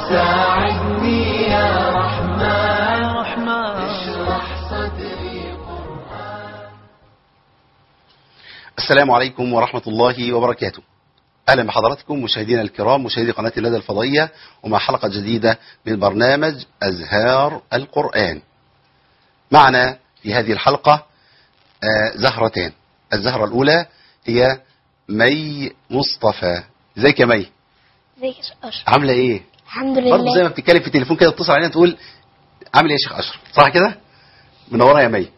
ساعدني يا رحمن اشرح صدري السلام عليكم ورحمة الله وبركاته أهلا بحضراتكم مشاهدينا الكرام مشاهدي قناة الندى الفضائية ومع حلقة جديدة من برنامج أزهار القرآن معنا في هذه الحلقة آه، زهرتان الزهرة الأولى هي مي مصطفى ازيك يا مي ازيك يا شيخ اشرف عاملة ايه الحمد برضه زي ما لله بتتكلم في التليفون كده تتصل علينا تقول عامل ايه يا شيخ اشرف صح كده منوره يا مي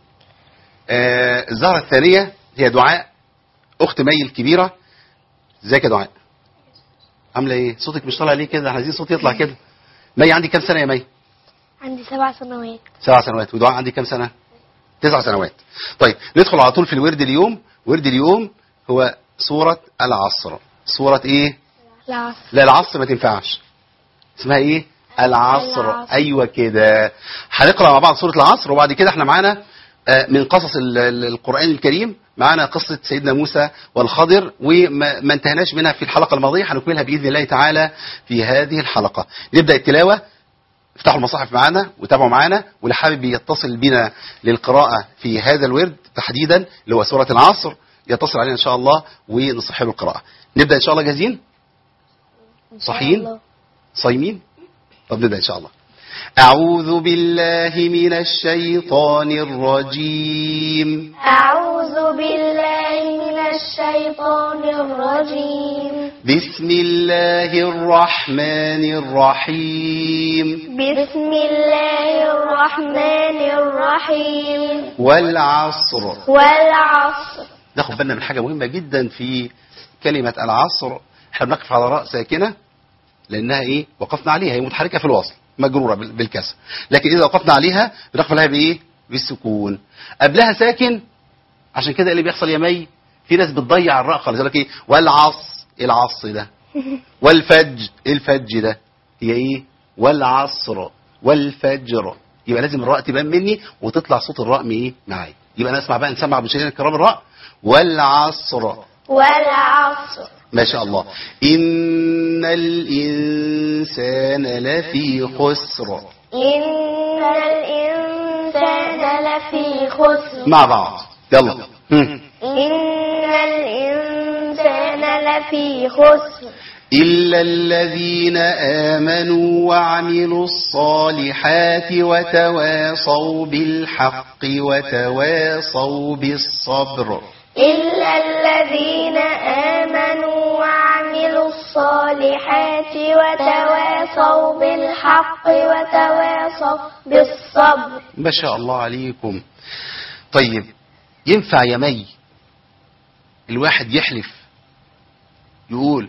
آه الزهره الثانيه هي دعاء اخت مي الكبيره ازيك يا دعاء عامله ايه صوتك مش طالع ليه كده احنا عايزين صوت يطلع كده مي عندي كام سنه يا مي عندي سبع سنوات سبع سنوات ودعاء عندي كام سنه تسع سنوات طيب ندخل على طول في الورد اليوم ورد اليوم هو سوره العصر سوره ايه العصر لا العصر ما تنفعش اسمها ايه العصر العصر. ايوه كده هنقرا مع بعض سوره العصر وبعد كده احنا معانا آه، من قصص ال- ال- القران الكريم معانا قصه سيدنا موسى والخضر وما ما انتهناش منها في الحلقه الماضيه هنكملها باذن الله تعالى في هذه الحلقه نبدا التلاوه افتحوا المصاحف معانا وتابعوا معانا واللي حابب يتصل بنا للقراءه في هذا الورد تحديدا اللي هو سوره العصر يتصل علينا ان شاء الله ونصحب القراءه نبدا ان شاء الله جاهزين إن شاء صحيين؟ الله. صايمين طب نبدأ إن شاء الله أعوذ بالله من الشيطان الرجيم أعوذ بالله من الشيطان الرجيم بسم الله الرحمن الرحيم بسم الله الرحمن الرحيم والعصر والعصر ناخد بالنا من حاجة مهمة جدا في كلمة العصر احنا بنقف على راء ساكنة لأنها إيه وقفنا عليها هي متحركة في الوصل مجرورة بال- بالكسر لكن إذا وقفنا عليها بنقف عليها بإيه بالسكون قبلها ساكن عشان كده إيه اللي بيحصل يا مي في ناس بتضيع الراء خالص يقول لك إيه والعص إيه العص ده والفج إيه الفج ده هي إيه والعصر والفجر يبقى لازم الراء تبان مني وتطلع صوت الراء من إيه معايا يبقى أنا أسمع بقى نسمع مشاهدينا الكرام الراء والعصر والعصر ما شاء الله إن الإنسان لفي خسر إن الإنسان لفي خسر مع بعض يلا هم. إن الإنسان لفي خسر إلا الذين آمنوا وعملوا الصالحات وتواصوا بالحق وتواصوا بالصبر إلا الذين آمنوا وعملوا الصالحات وتواصوا بالحق وتواصوا بالصبر ما شاء الله عليكم طيب ينفع يا مي الواحد يحلف يقول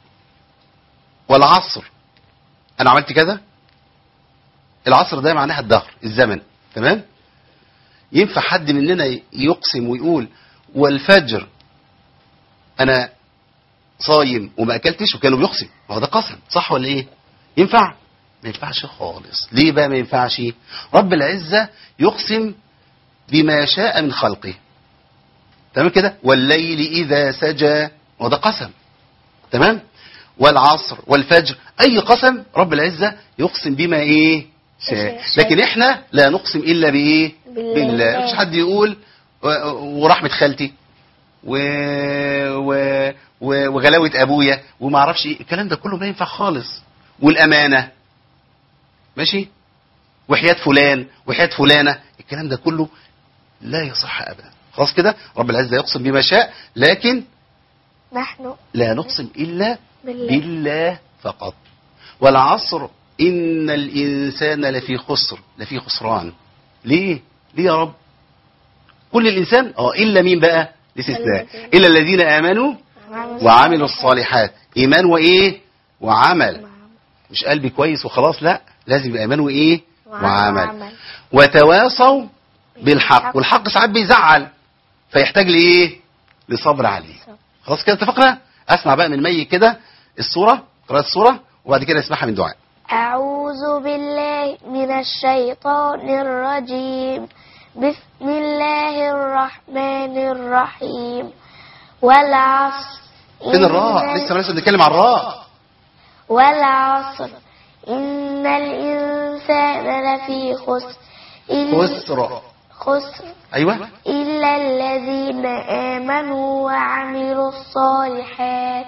والعصر انا عملت كذا العصر ده معناها الدهر الزمن تمام ينفع حد مننا يقسم ويقول والفجر انا صايم وما اكلتش وكانوا بيقسم ما هو ده قسم صح ولا ايه ينفع ما ينفعش خالص ليه بقى ما ينفعش رب العزة يقسم بما شاء من خلقه تمام كده والليل إذا سجى وده قسم تمام والعصر والفجر أي قسم رب العزة يقسم بما إيه شاء شاء. لكن إحنا لا نقسم إلا بإيه بالله. بالله مش حد يقول و- ورحمة خالتي و... و... و... وغلاوة أبويا وما أعرفش إيه الكلام ده كله ما ينفع خالص والأمانة ماشي وحياة فلان وحياة فلانة الكلام ده كله لا يصح أبدا خلاص كده رب العزة يقسم بما شاء لكن نحن لا نقسم إلا بالله بالله فقط والعصر إن الإنسان لفي خسر لفي خسران ليه ليه يا رب كل الإنسان اه إلا مين بقى الاستثناء الذين- إلا الذين آمنوا وعملوا الصالحات إيمان وإيه وعمل مش قلبي كويس وخلاص لا لازم يبقى إيمان وإيه وعمل وتواصوا بالحق والحق ساعات بيزعل فيحتاج لإيه لصبر عليه خلاص كده اتفقنا اسمع بقى من مي كده الصورة قراءة الصورة وبعد كده اسمعها من دعاء أعوذ بالله من الشيطان الرجيم بسم الله الرحمن الرحيم والعصر فين الراء إن- لسه ما لسه بنتكلم عن الراء والعصر إن الإنسان لفي خسر إلا- خسر خسر ايوه إلا الذين آمنوا وعملوا الصالحات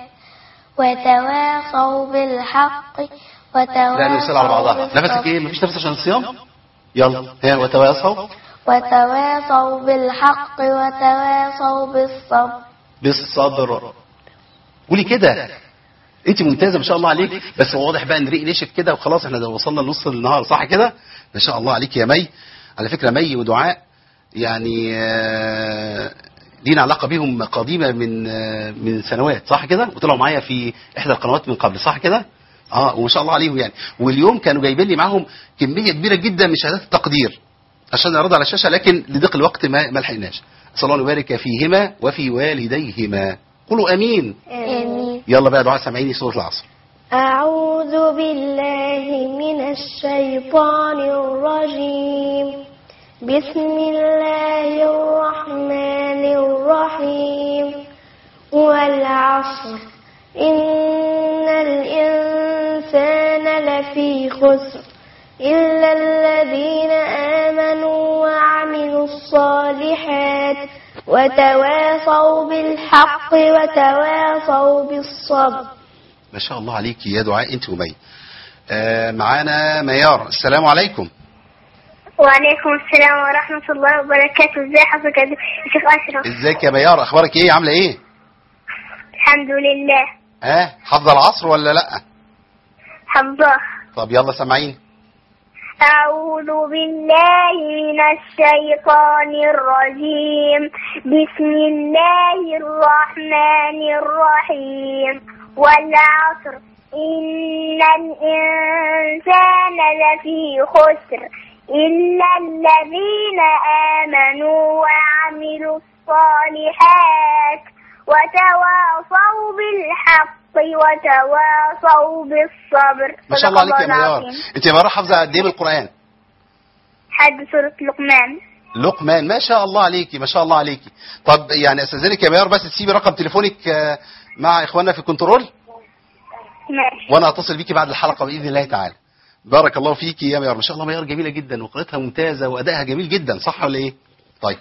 وتواصوا بالحق لا نرسل على بعضها وتواصوا نفسك ايه مفيش نفس عشان الصيام يلا ها وتواصوا وتواصوا بالحق وتواصوا بالصبر بالصبر قولي كده انت ممتازه ما شاء الله عليك بس هو واضح بقى ان ريق نشف كده وخلاص احنا وصلنا لنص النهار صح كده ما شاء الله عليك يا مي على فكره مي ودعاء يعني آه، لينا علاقه بيهم قديمه من آه، من سنوات صح كده وطلعوا معايا في احدى القنوات من قبل صح كده اه وما شاء الله عليهم يعني واليوم كانوا جايبين لي معاهم كميه كبيره جدا من شهادات التقدير عشان نعرضها على الشاشه لكن لضيق الوقت ما ما لحقناش اسال الله ان يبارك فيهما وفي والديهما قولوا امين آمين يلا بقى دعاء سامعيني سوره العصر أعوذ بالله من الشيطان الرجيم بسم الله الرحمن الرحيم والعصر إن الإنسان لفي خسر إلا الذين آمنوا وعملوا الصالحات وتواصوا بالحق وتواصوا بالصبر ما شاء الله عليك يا دعاء انت ومي آه معانا ميار السلام عليكم وعليكم السلام ورحمة الله وبركاته ازي حضرتك يا شيخ أشرف ازيك يا ميار اخبارك ايه عامله ايه الحمد لله ها حافظه العصر ولا لا حفظاه طب يلا سامعيني أعوذ بالله من الشيطان الرجيم بسم الله الرحمن الرحيم والعصر إن الإنسان لفي خسر إلا الذين آمنوا وعملوا الصالحات وتواصوا بالحق وتواصوا بالصبر ما شاء الله عليك يا صدق ميار العظيم. انت يا ميار حافظه قد ايه من القران حد سورة لقمان لقمان ما شاء الله عليكي ما شاء الله عليكي طب يعني استاذنك يا ميار بس تسيبي رقم تليفونك آه، مع اخواننا في الكنترول ماشي وانا اتصل بيكي بعد الحلقه باذن الله تعالى بارك الله فيكي يا ميار ما شاء الله ميار جميله جدا وقراءتها ممتازه وادائها جميل جدا صح ولا ايه طيب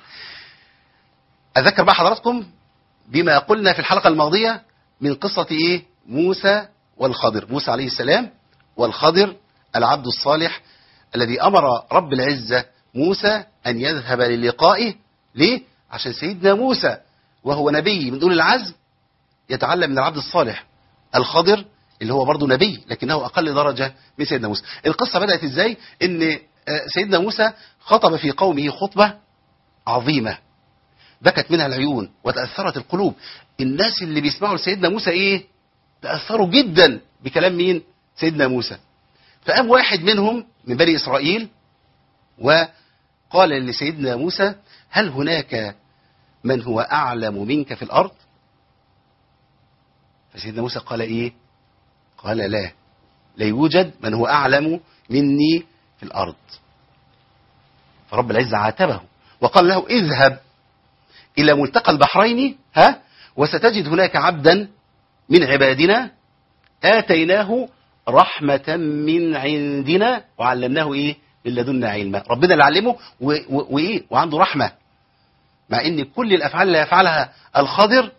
اذكر بقى حضراتكم بما قلنا في الحلقه الماضيه من قصه ايه موسى والخضر موسى عليه السلام والخضر العبد الصالح الذي امر رب العزه موسى ان يذهب للقائه ليه عشان سيدنا موسى وهو نبي من اولي العزم يتعلم من العبد الصالح الخضر اللي هو برضه نبي لكنه أقل درجة من سيدنا موسى القصة بدأت إزاي إن آه، سيدنا موسى خطب في قومه خطبة عظيمة بكت منها العيون وتأثرت القلوب الناس اللي بيسمعوا لسيدنا موسى إيه تأثروا جدا بكلام مين سيدنا موسى فقام واحد منهم من بني إسرائيل وقال لسيدنا موسى هل هناك من هو أعلم منك في الأرض فسيدنا موسى قال ايه قال لا لا يوجد من هو اعلم مني في الارض فرب العزه عاتبه وقال له اذهب الى ملتقى البحرين ها وستجد هناك عبدا من عبادنا اتيناه رحمه من عندنا وعلمناه ايه من لدنا علما ربنا اللي علمه و- و- وايه وعنده رحمه مع ان كل الافعال اللي يفعلها الخضر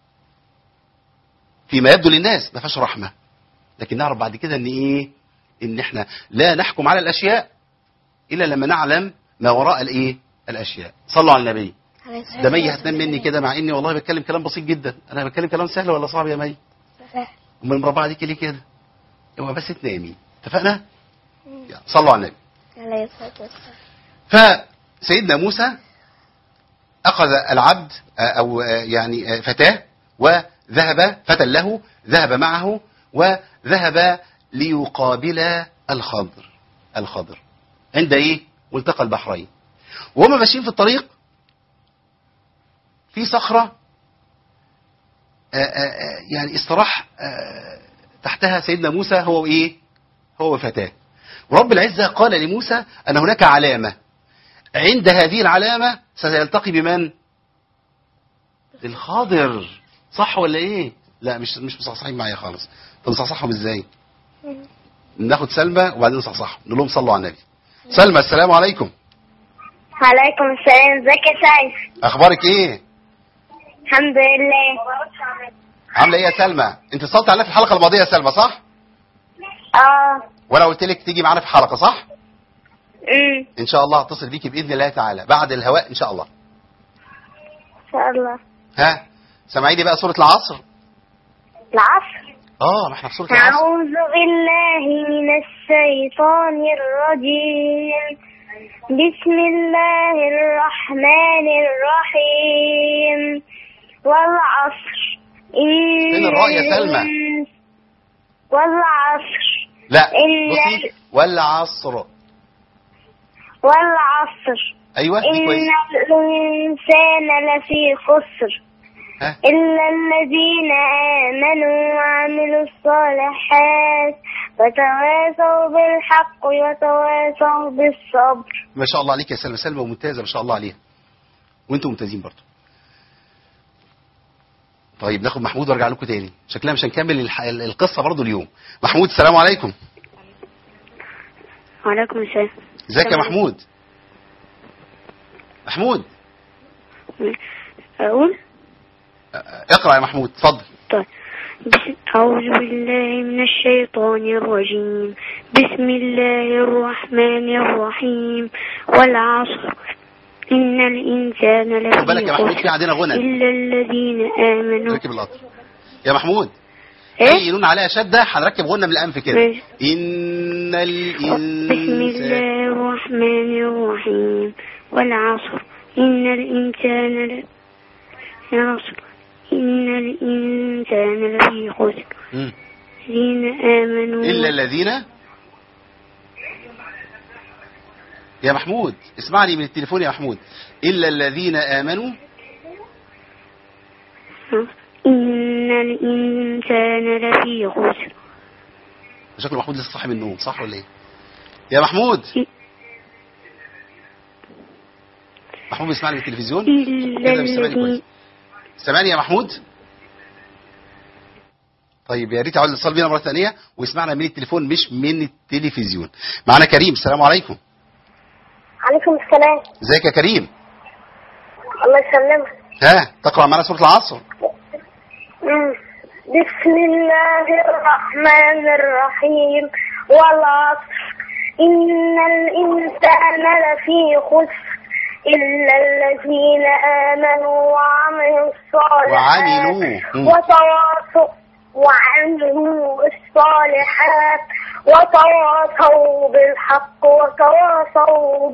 فيما يبدو للناس ما فيهاش رحمه لكن نعرف بعد كده ان ايه ان احنا لا نحكم على الاشياء الا لما نعلم ما وراء الايه الاشياء صلوا على النبي ده مي هتنام مني كده مع اني والله بتكلم كلام بسيط جدا انا بتكلم كلام سهل ولا صعب يا مي امال المربعه دي ليه كده اوعى بس تنامي اتفقنا يلا، صلوا على النبي عليه الصلاة والسلام فسيدنا موسى أخذ العبد آه، أو آه، يعني آه، فتاة وذهب فتى له ذهب معه وذهب ليقابل الخضر الخضر عند إيه؟ ملتقى البحرين وهم ماشيين في الطريق في صخرة آه، آه، آه، يعني استراح آه، تحتها سيدنا موسى هو إيه؟ هو وفتاه ورب العزة قال لموسى أن هناك علامة عند هذه العلامة سيلتقي بمن؟ بالخاضر صح ولا ايه؟ لا مش مش مصحصحين معايا خالص طب نصحصحهم ازاي؟ ناخد سلمى وبعدين نصحصح نقول لهم صلوا على النبي سلمى السلام عليكم عليكم السلام ازيك يا سيف اخبارك ايه الحمد لله عامله ايه يا سلمى انت اتصلت علينا في الحلقه الماضيه يا سلمى صح اه وانا قلت لك تيجي معانا في حلقه صح امم ان شاء الله هتصل بيكي باذن الله تعالى بعد الهواء ان شاء الله ان شاء الله ها سامعيني بقى سوره العصر العصر اه ما احنا في سوره العصر أعوذ بالله من الشيطان الرجيم بسم الله الرحمن الرحيم والعصر إن فين الراء يا سلمى؟ الإنس- والعصر لا إن- بصي والعصر والعصر ايوه دي إن كويس الإنسان لفي خسر ها إلا الذين آمنوا وعملوا الصالحات وتواصوا بالحق وتواصوا بالصبر ما شاء الله عليك يا سلمى سلمى ممتازه ما شاء الله عليها وانتم ممتازين برضه طيب ناخد محمود وارجع لكم تاني شكلها مش هنكمل الح... القصه برضه اليوم محمود السلام عليكم وعليكم السلام ازيك يا محمود محمود أقول اقرا يا محمود اتفضل طيب بس أعوذ بالله من الشيطان الرجيم بسم الله الرحمن الرحيم والعصر إن الإنسان خد بالك لفي يا محمود في خسر عندنا غنى إلا الذين آمنوا ركب القطر يا محمود إيه؟ اي نون عليها شده هنركب غنى من الانف كده ماشي. ان بسم الانسان الله الرحمن الرحيم والعصر إن الإنسان ل... العصر إن الإنسان لفي خسر مم. الذين آمنوا الا الذين يا محمود اسمعني من التليفون يا محمود الا الذين امنوا إن الإنسان لفي خسر شكله محمود لسه صاحي من النوم صح ولا ايه يا محمود محمود بيسمعني من التلفزيون إلا كده مش سامعني كويس الذين سامعني يا محمود طيب يا ريت عاوز اتصال بينا مره ثانيه ويسمعنا من التليفون مش من التلفزيون معانا كريم السلام عليكم عليكم السلام ازيك يا كريم الله يسلمك ها تقرا معانا سوره العصر مم. بسم الله الرحمن الرحيم والعصر إن الإنسان لفي خسر إلا الذين آمنوا وعملوا الصالحات وعملوا. مم. وتواصوا وعملوا الصالحات وتواصوا بالحق وتواصوا